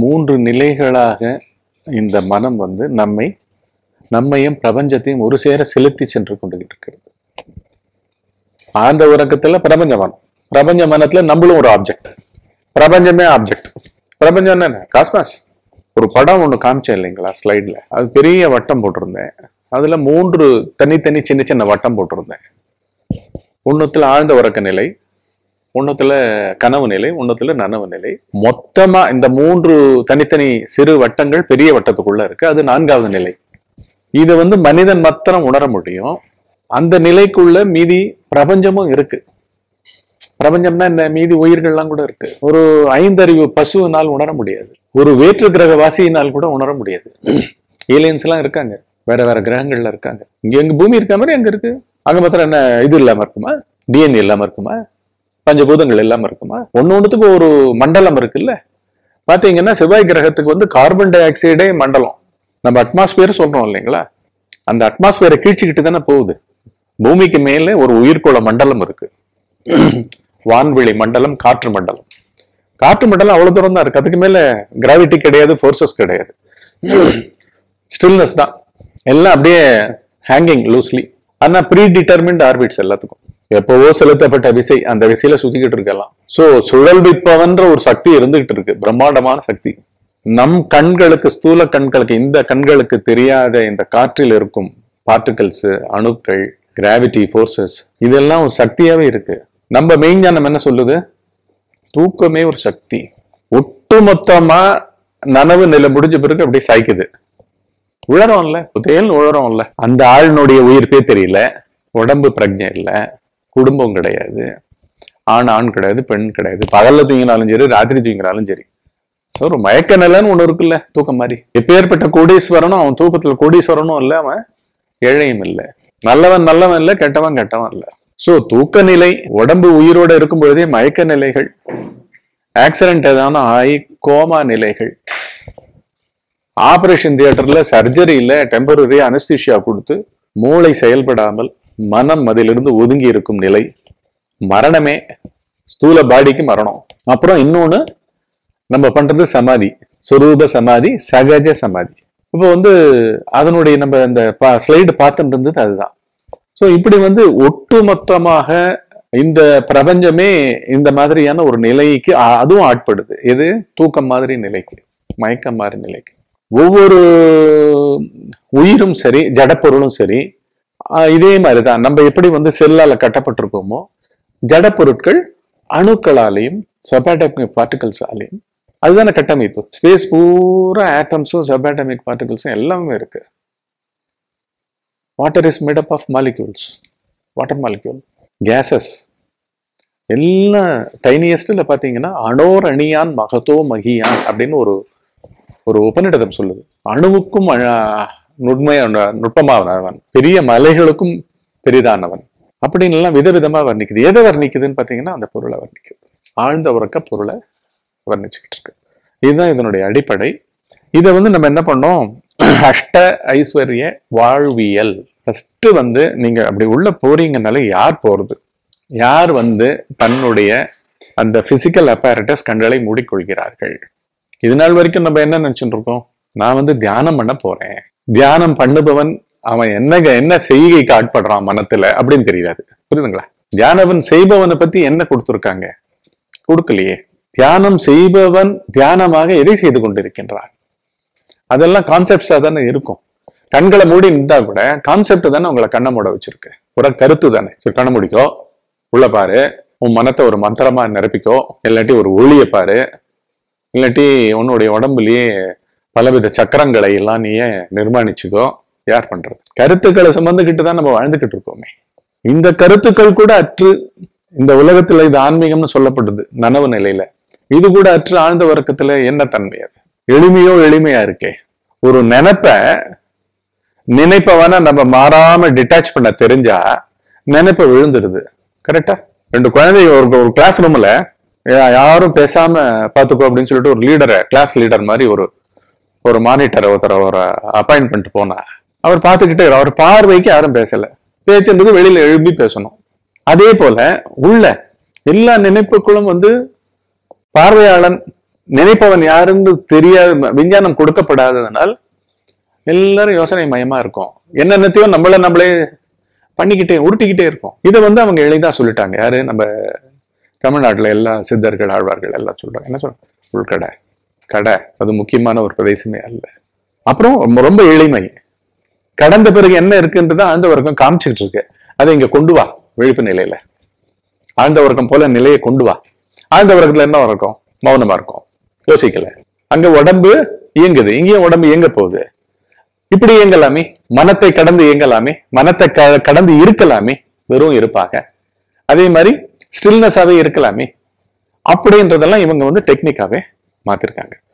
மூன்று நிலைகளாக இந்த மனம் வந்து நம்மை நம்மையும் பிரபஞ்சத்தையும் ஒரு சேர செலுத்தி சென்று கொண்டு இருக்கிறது ஆழ்ந்த உறக்கத்துல பிரபஞ்ச மனம் பிரபஞ்ச மனத்துல நம்மளும் ஒரு ஆப்ஜெக்ட் பிரபஞ்சமே ஆப்ஜெக்ட் பிரபஞ்சம் என்ன காஸ்மாஸ் ஒரு படம் ஒண்ணு காமிச்சேன் இல்லைங்களா ஸ்லைட்ல அது பெரிய வட்டம் போட்டிருந்தேன் அதுல மூன்று தனித்தனி சின்ன சின்ன வட்டம் போட்டிருந்தேன் ஒண்ணுத்துல ஆழ்ந்த உறக்க நிலை ஒண்ணுத்துல கனவு நிலை ஒண்ணுத்துல நனவு நிலை மொத்தமா இந்த மூன்று தனித்தனி சிறு வட்டங்கள் பெரிய வட்டத்துக்குள்ள இருக்கு அது நான்காவது நிலை இதை வந்து மனிதன் மாத்திரம் உணர முடியும் அந்த நிலைக்குள்ள மீதி பிரபஞ்சமும் இருக்கு பிரபஞ்சம்னா இந்த மீதி உயிர்கள்லாம் கூட இருக்கு ஒரு ஐந்தறிவு பசுவினால் உணர முடியாது ஒரு வேற்று கிரக வாசியினால் கூட உணர முடியாது ஏலியன்ஸ் எல்லாம் இருக்காங்க வேற வேற கிரகங்கள்ல இருக்காங்க இங்க எங்க பூமி இருக்க மாதிரி அங்க இருக்கு அங்க மாத்திரம் என்ன இது இல்லாம இருக்குமா டிஎன்ஏ இல்லாம இருக்குமா பஞ்சபூதங்கள் இல்லாம இருக்குமா ஒண்ணு ஒண்ணுத்துக்கு ஒரு மண்டலம் இருக்குல்ல பாத்தீங்கன்னா செவ்வாய் கிரகத்துக்கு வந்து கார்பன் டை ஆக்சைடே மண்டலம் நம்ம அட்மாஸ்பியர் சொல்றோம் இல்லைங்களா அந்த அட்மாஸ்பியரை கீழ்ச்சிக்கிட்டு தானே போகுது பூமிக்கு மேலே ஒரு உயிர்கோள மண்டலம் இருக்கு வான்வெளி மண்டலம் காற்று மண்டலம் காற்று மண்டலம் அவ்வளவு தூரம் தான் இருக்கு அதுக்கு மேல கிராவிட்டி கிடையாது ஃபோர்ஸஸ் கிடையாது ஸ்டில்னஸ் தான் எல்லாம் அப்படியே ஹேங்கிங் லூஸ்லி ஆனா ப்ரீ டிட்டர்மின்ட் ஆர்பிட்ஸ் எல்லாத்துக்கும் எப்பவோ செலுத்தப்பட்ட விசை அந்த விசையில சுத்திக்கிட்டு இருக்கலாம் சோ சுழல்விப்பவன்ற ஒரு சக்தி இருந்துகிட்டு இருக்கு பிரம்மாண்டமான சக்தி நம் கண்களுக்கு ஸ்தூல கண்களுக்கு இந்த கண்களுக்கு தெரியாத இந்த காற்றில் இருக்கும் பார்ட்டிகல்ஸ் அணுக்கள் கிராவிட்டி ஃபோர்ஸஸ் இதெல்லாம் ஒரு சக்தியாவே இருக்கு நம்ம மெய்ஞானம் என்ன சொல்லுது தூக்கமே ஒரு சக்தி ஒட்டுமொத்தமா நனவு நிலை முடிஞ்ச பிறகு அப்படியே சாய்க்குது உழறோம்ல புதையல் உழறோம்ல அந்த ஆளினுடைய உயிர்ப்பே தெரியல உடம்பு பிரஜை இல்ல குடும்பம் கிடையாது ஆண் ஆண் கிடையாது பெண் கிடையாது பகல்ல தூங்கினாலும் சரி ராத்திரி தூங்கினாலும் சரி ஸோ ஒரு மயக்க நிலைன்னு ஒண்ணு இருக்குல்ல தூக்கம் மாதிரி எப்பேற்பட்ட கோடீஸ்வரனும் அவன் தூக்கத்துல கோடீஸ்வரனும் இல்ல அவன் ஏழையும் இல்ல நல்லவன் நல்லவன் இல்ல கெட்டவன் கெட்டவன் இல்ல சோ தூக்க நிலை உடம்பு உயிரோட இருக்கும் பொழுதே மயக்க நிலைகள் ஆக்சிடென்ட் ஏதான ஆகி கோமா நிலைகள் ஆபரேஷன் தியேட்டர்ல சர்ஜரியில டெம்பரரி அனஸ்தீஷியா கொடுத்து மூளை செயல்படாமல் மனம் அதிலிருந்து ஒதுங்கி இருக்கும் நிலை மரணமே ஸ்தூல பாடிக்கு மரணம் அப்புறம் இன்னொன்னு நம்ம பண்றது சமாதி சொரூப சமாதி சகஜ சமாதி இப்போ வந்து அதனுடைய நம்ம அந்த ஸ்லைடு பார்த்துட்டு இருந்தது அதுதான் ஸோ இப்படி வந்து ஒட்டுமொத்தமாக இந்த பிரபஞ்சமே இந்த மாதிரியான ஒரு நிலைக்கு அ- அதுவும் ஆட்படுது எது தூக்கம் மாதிரி நிலைக்கு மயக்கம் மாதிரி நிலைக்கு ஒவ்வொரு உயிரும் சரி ஜடப்பொருளும் சரி ஆஹ் இதே மாதிரிதான் நம்ம எப்படி வந்து செல்லால கட்டப்பட்டிருக்கோமோ ஜடப்பொருட்கள் அணுக்களாலையும் சபாட்டமிக் பார்ட்டிகல்ஸாலையும் அதுதானே கட்டமைப்பு ஸ்பேஸ் பூரா ஆட்டம்ஸும் சபாட்டமிக் பார்ட்டிகல்ஸும் எல்லாமே இருக்கு water is made up of molecules water molecule gases எல்லாம் டைனியஸ்டில் பார்த்தீங்கன்னா அணோர் அணியான் மகதோ மகியான் அப்படின்னு ஒரு ஒரு உபநிடதம் சொல்லுது அணுவுக்கும் அழ- நுண்மையான நுட்பமானவன் பெரிய மலைகளுக்கும் பெரிதானவன் அப்படின்னு எல்லாம் விதவிதமா வர்ணிக்குது எதை வர்ணிக்குதுன்னு பார்த்தீங்கன்னா அந்த பொருளை வர்ணிக்குது ஆழ்ந்த உறக்க பொருளை வர்ணிச்சுக்கிட்டு இருக்கு இதுதான் இதனுடைய அடிப்படை இதை வந்து நம்ம என்ன பண்ணோம் அஷ்ட ஐஸ்வர்ய வாழ்வியல் ஃபர்ஸ்ட் வந்து நீங்க அப்படி உள்ள போறீங்கனாலே யார் போறது யார் வந்து தன்னுடைய அந்த பிசிக்கல் அப்பாரட்டஸ் கண்களை மூடிக்கொள்கிறார்கள் இது நாள் வரைக்கும் நம்ம என்ன நினைச்சுட்டு இருக்கோம் நான் வந்து தியானம் பண்ண போறேன் தியானம் பண்ணுபவன் அவன் என்னங்க என்ன செய்கைக்கு ஆட்படுறான் மனத்துல அப்படின்னு தெரியாது புரியுதுங்களா தியானவன் செய்பவனை பத்தி என்ன கொடுத்துருக்காங்க கொடுக்கலையே தியானம் செய்பவன் தியானமாக எதை செய்து கொண்டிருக்கின்றான் அதெல்லாம் கான்செப்ட்ஸா தானே இருக்கும் கண்களை மூடி இருந்தா கூட கான்செப்ட் தானே உங்களை கண்ணை மூட வச்சிருக்கு ஒரு கருத்து தானே சரி கண்ணை முடிக்கோ உள்ள பாரு உன் மனத்தை ஒரு மந்திரமா நிரப்பிக்கோ இல்லாட்டி ஒரு ஒளியை பாரு இல்லாட்டி உன்னுடைய உடம்புலயே பலவித சக்கரங்களை எல்லாம் நீயே நிர்மாணிச்சுக்கோ யார் பண்றது கருத்துக்களை சுமந்துக்கிட்டு தான் நம்ம வாழ்ந்துகிட்டு இருக்கோமே இந்த கருத்துக்கள் கூட அற்று இந்த உலகத்துல இது ஆன்மீகம்னு சொல்லப்படுது நனவு நிலையில இது கூட அற்று ஆழ்ந்த வர்க்கத்துல என்ன தன்மை அது எளிமையோ எளிமையா இருக்கே ஒரு நினைப்ப நினைப்பவன நம்ம மாறாம டிட்டாச் பண்ண தெரிஞ்சா நினைப்ப விழுந்துடுது கரெக்டா ரெண்டு குழந்தைங்க ஒரு ஒரு கிளாஸ் ரூம்ல யாரும் பேசாம பாத்துக்கோ அப்படின்னு சொல்லிட்டு ஒரு லீடரை கிளாஸ் லீடர் மாதிரி ஒரு ஒரு மானிட்டரை ஒருத்தர் ஒரு அப்பாயின்ட் பண்ணிட்டு போனா அவர் பார்த்துக்கிட்டே இரு. அவர் பார்வைக்கு யாரும் பேசல பேச்சுன்றது வெளியில எழுப்பி பேசணும் அதே போல உள்ள எல்லா நினைப்புகளும் வந்து பார்வையாளன் நினைப்பவன் யாருன்னு தெரியாத விஞ்ஞானம் கொடுக்கப்படாததனால் எல்லாரும் யோசனை மயமா இருக்கும் என்னென்னத்தையும் நம்மள நம்மளே பண்ணிக்கிட்டே உருட்டிக்கிட்டே இருக்கோம் இதை வந்து அவங்க எளிதா சொல்லிட்டாங்க யாரு நம்ம தமிழ்நாட்டுல எல்லா சித்தர்கள் ஆழ்வார்கள் எல்லாம் சொல்றாங்க என்ன சொல்றாங்க உள்கடை கடை அது முக்கியமான ஒரு பிரதேசமே அல்ல அப்புறம் ரொம்ப- ரொம்ப எளிமை கடந்த பிறகு என்ன இருக்குன்றது ஆழ்ந்த வர்க்கம் காமிச்சுக்கிட்டு இருக்கு அதை இங்க கொண்டு வா விழிப்பு நிலையில ஆழ்ந்த வர்க்கம் போல நிலையை கொண்டு வா ஆழ்ந்த வர்க்கத்துல என்ன இருக்கும் மௌனமா இருக்கும் யோசிக்கல அங்க உடம்பு இயங்குது இங்கேயும் உடம்பு இயங்க போகுது இப்படி இயங்கலாமே மனத்தை கடந்து இயங்கலாமே மனத்தை க- கடந்து இருக்கலாமே வெறும் இருப்பாங்க அதே மாதிரி ஸ்டில்னஸாவே இருக்கலாமே அப்படின்றதெல்லாம் இவங்க வந்து டெக்னிக்காவே மாத்திருக்காங்க